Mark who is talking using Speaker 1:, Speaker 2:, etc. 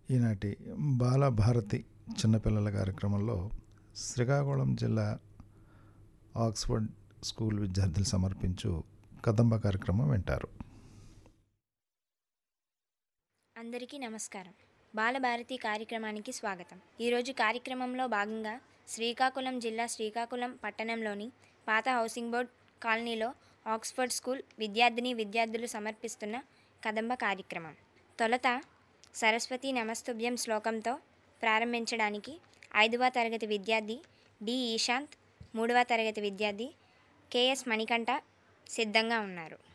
Speaker 1: ఈనాటి బాలభారతి చిన్నపిల్లల కార్యక్రమంలో శ్రీకాకుళం జిల్లా ఆక్స్ఫర్డ్ స్కూల్ విద్యార్థులు సమర్పించు కదంబ కార్యక్రమం వింటారు
Speaker 2: అందరికీ నమస్కారం బాలభారతి కార్యక్రమానికి స్వాగతం ఈరోజు కార్యక్రమంలో భాగంగా శ్రీకాకుళం జిల్లా శ్రీకాకుళం పట్టణంలోని పాత హౌసింగ్ బోర్డ్ కాలనీలో ఆక్స్ఫర్డ్ స్కూల్ విద్యార్థిని విద్యార్థులు సమర్పిస్తున్న కదంబ కార్యక్రమం తొలుత సరస్వతి నమస్తుభ్యం శ్లోకంతో ప్రారంభించడానికి ఐదవ తరగతి విద్యార్థి డి ఈశాంత్ మూడవ తరగతి విద్యార్థి కెఎస్ మణికంఠ సిద్ధంగా ఉన్నారు